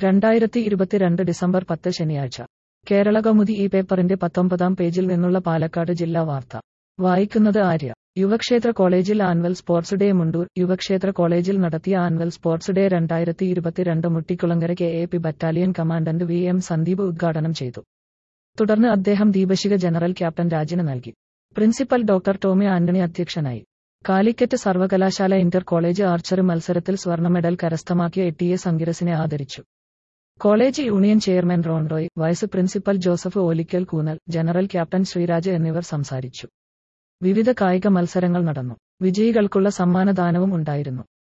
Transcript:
രണ്ടായിരത്തി ഇരുപത്തിരണ്ട് ഡിസംബർ പത്ത് ശനിയാഴ്ച കേരള കൗമുദി ഈ പേപ്പറിന്റെ പത്തൊമ്പതാം പേജിൽ നിന്നുള്ള പാലക്കാട് ജില്ലാ വാർത്ത വായിക്കുന്നത് ആര്യ യുവക്ഷേത്ര കോളേജിൽ annual sports day Mundur Yuvakshetra കോളേജിൽ നടത്തിയ ആനുവൽ സ്പോർട്സ് ഡേ രണ്ടായിരത്തി ഇരുപത്തിരണ്ട് Muttikulangara K A P battalion commandant V M Sandeep ഉദ്ഘാടനം ചെയ്തു തുടർന്ന് അദ്ദേഹം ദീപശിഖ ജനറൽ ക്യാപ്റ്റൻ രാജിന് നൽകി പ്രിൻസിപ്പൽ ഡോക്ടർ ടോമി ആന്റണി അധ്യക്ഷനായി കാലിക്കറ്റ് സർവകലാശാല ഇന്റർ കോളേജ് ആർച്ചറി മത്സരത്തിൽ സ്വർണ്ണ മെഡൽ കരസ്ഥമാക്കിയ എ ടി എ സംഗിരസിനെ ആദരിച്ചു college union chairman Ron Roy vice principal Joseph Olickal കൂനൽ ജനറൽ ക്യാപ്റ്റൻ ശ്രീരാജ് എന്നിവർ സംസാരിച്ചു വിവിധ കായിക മത്സരങ്ങൾ നടന്നു വിജയികൾക്കുള്ള സമ്മാനദാനവും ഉണ്ടായിരുന്നു